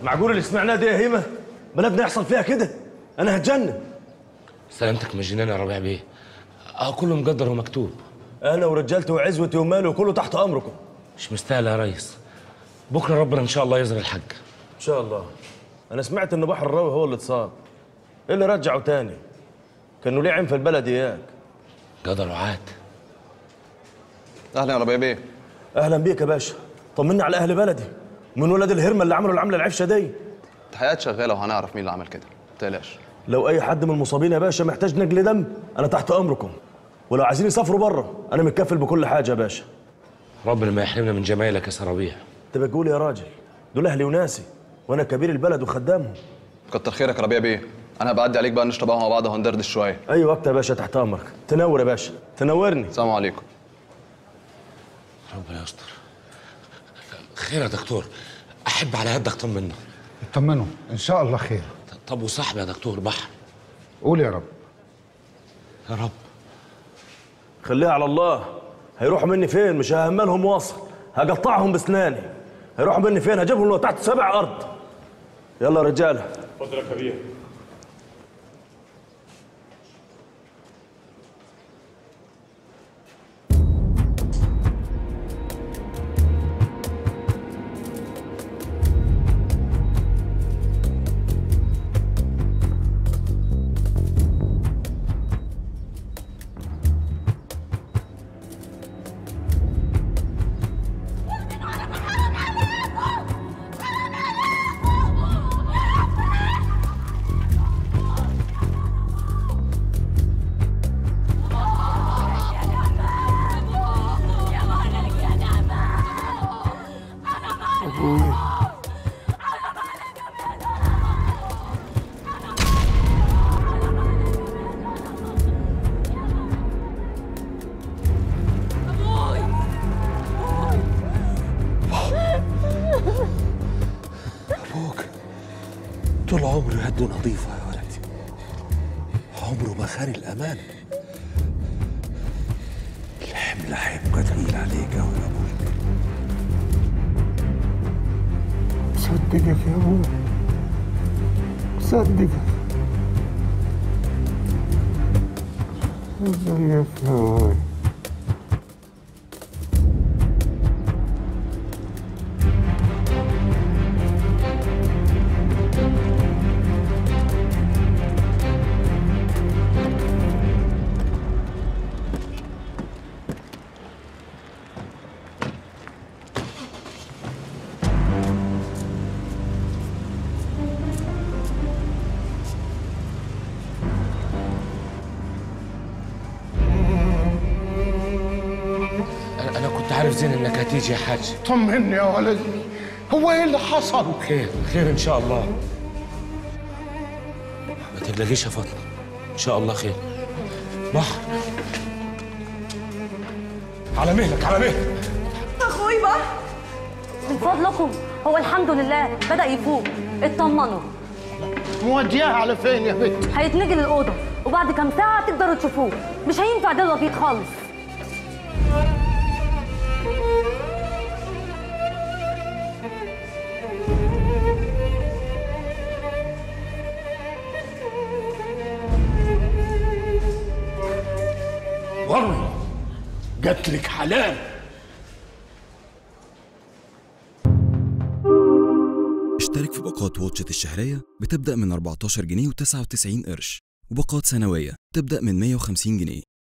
معقول اللي سمعناه دي يا هيمه بلدنا يحصل فيها كده انا هتجنن سلامتك مجنان يا ربيع بيه اه كله مقدر ومكتوب انا ورجالتي وعزوتي ومالي وكله تحت امركم مش مستاهل يا ريس بكره ربنا ان شاء الله يزرع الحج ان شاء الله انا سمعت ان بحر الراوي هو اللي اتصاب ايه اللي رجعه تاني كانوا ليه عين في البلد اياك قدر وعاد اهلا يا ربيع بيه اهلا بيك يا باشا طمنا على اهل بلدي من ولاد الهرمه اللي عملوا العمله العفشه دي التحقيقات شغاله وهنعرف مين اللي عمل كده ما تقلقش لو اي حد من المصابين يا باشا محتاج نقل دم انا تحت امركم ولو عايزين يسافروا بره انا متكفل بكل حاجه يا باشا ربنا ما يحرمنا من جمايلك يا سرابيع انت بتقول يا راجل دول اهلي وناسي وانا كبير البلد وخدامهم كتر خيرك يا ربيع بيه انا بعدي عليك بقى نشرب قهوه مع بعض وهندردش شويه اي وقت يا باشا تحت امرك تنور يا باشا تنورني السلام عليكم ربنا يستر خير يا دكتور احب على يدك طمنا اطمنوا ان شاء الله خير طب وصاحبي يا دكتور بحر قول يا رب يا رب خليها على الله هيروحوا مني فين مش ههملهم واصل هقطعهم بسناني هيروحوا مني فين هجيبهم لو تحت سبع ارض يلا يا رجاله أبوك طول عمره يده نظيفة يا ولدي عمره ما خان الأمان الحمل هيبقى تقيل عليك أوي يا أبوي صدقك يا ابوي صدقك صدقك يا ابوي انا أنا كنت عارف زين انك هتيجي يا حاج طمني يا ولدي هو ايه اللي حصل؟ خير خير ان شاء الله ما تقلقيش يا فاطمه ان شاء الله خير بحر على مهلك على مهلك اخوي بقى من فضلكم هو الحمد لله بدأ يفوق اطمنوا مودياها على فين يا بنت؟ هيتنقل الأوضة وبعد كام ساعة تقدروا تشوفوه مش هينفع ده الوقيت خالص والله جاتلك حلال اشترك في باقات واتشت الشهرية بتبدأ من 14 جنيه و99 قرش وباقات سنوية تبدأ من 150 جنيه